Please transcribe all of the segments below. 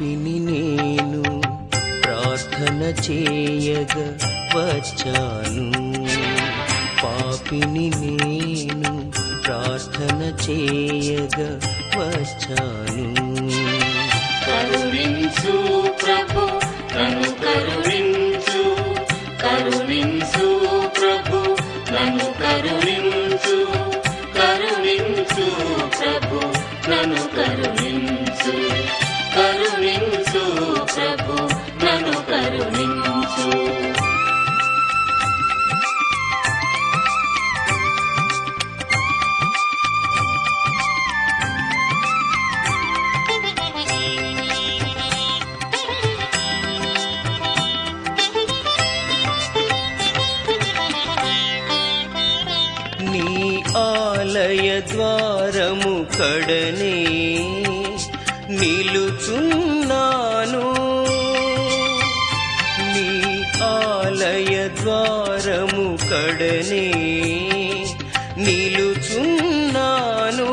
పాపిని నేను ప్రార్థన చేయగ వచ్చాను పాపిని నేను ప్రార్థన చేయగ వచ్చాను కరుణించు ప్రభు నన్ను కరుణించు కరుణించు ప్రభు నన్ను కరుణించు కరుణించు ప్రభు నన్ను కరుణించు కరుణించు ప్రభు నన్ను కరుణించు నీ ఆలయ ద్వారము కడనే నిలుచున్నాను నీ ఆలయ ద్వారము కడనే నిలుచున్నాను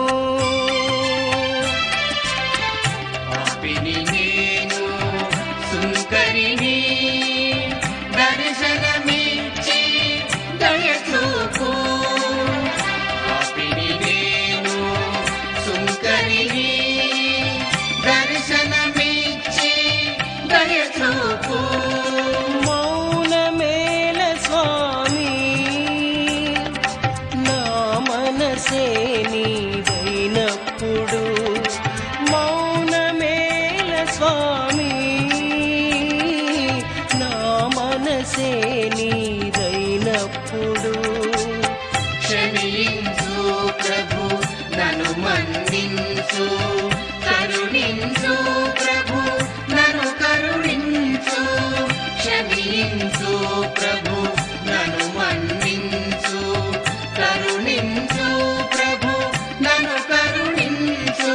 పాపిని నేను సుంకరిని దర్శనమిచ్చి దయచూపు పాపిని నేను సుంకరిని దర్శనమిచ్చి దయచూపు మౌనమేల స్వామి నా మనసే నీదైనప్పుడు మౌనమేల స్వామి నా మనసే నీదైనప్పుడు క్షమించు ప్రభు నన్ను మన్నించు కరుణించు ప్రభు నన్ను కరుణించు క్షమించు ప్రభు నన్ను మన్నించు కరుణించు ప్రభు నన్ను కరుణించు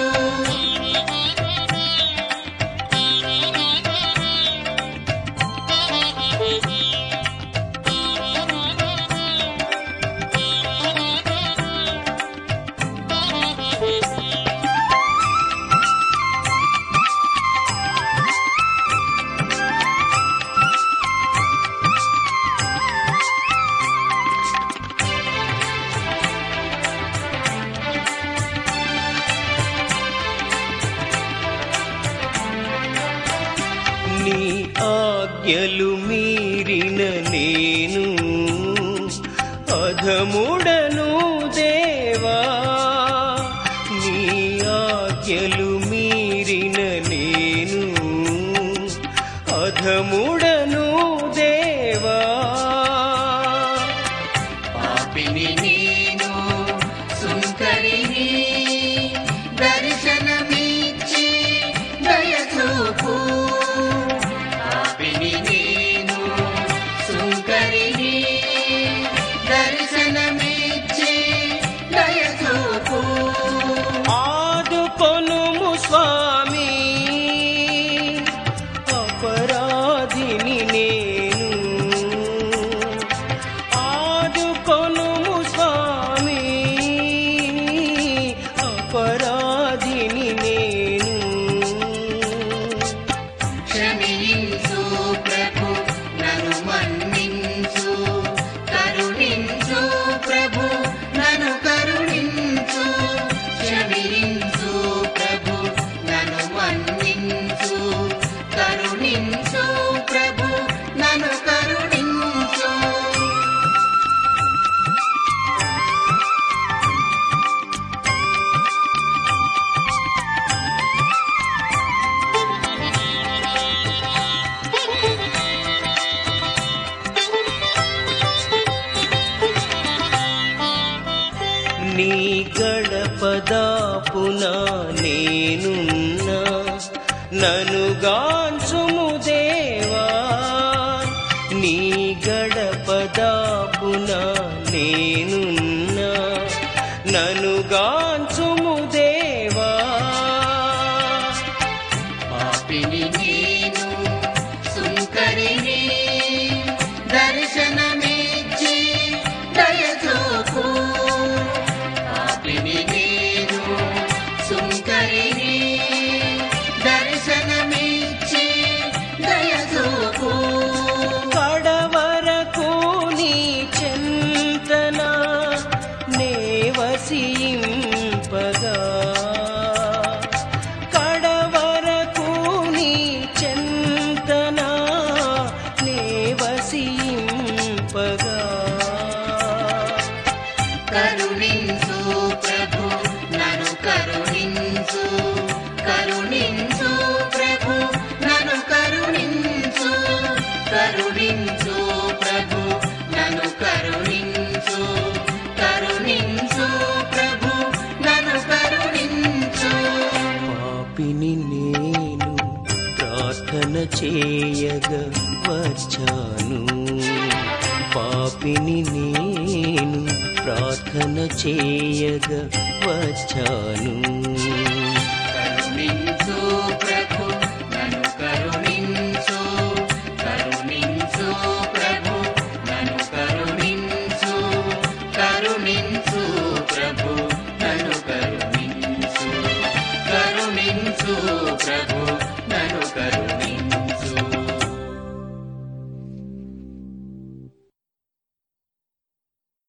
నీ ఆజ్ఞలు మీరిన నేను అధముడను దేవా నీ ఆజ్ఞలు మీరిన నేను అధముడను దేవా పాపిని నేను సుంకరిని దర్శనమిచ్చి దయచూపు పాపిని నేను సుంకరిని దర్శనమిచ్చి దయచూపు ఆదుకొనుము స్వామి అపరాధిని నేను ఆదుకొనుము స్వామి అపరాధిని నేను క్షమించు ప్రభు నన్ను మన్నించు కరుణించు ప్రభు నన్ను కరుణించు క్షమించు ప్రభు నన్ను మన్నించు కరుణించు ప్రభు నన్ను కరుణించు నీ గడపదాపున నేనున్నా నను గాంచుము దేవా నీ గడపదాపున నేనున్నా నను గాంచుము దేవా పాపిని నేను సుంకరిని దర్శనమిచ్చి దయచూపు పాపిని నేను సుంకరిని దర్శనమిచ్చి కరుణించు ప్రభు నన్ను కరుణించు పాపిని నేను ప్రార్థన చేయగా వచ్చాను పాపిని నేను ప్రార్థన చేయగా వచ్చాను కరుణించు ప్రభు నన్ను కరుణించు కరుణించు ప్రభు నన్ను కరుణించు కరుణించు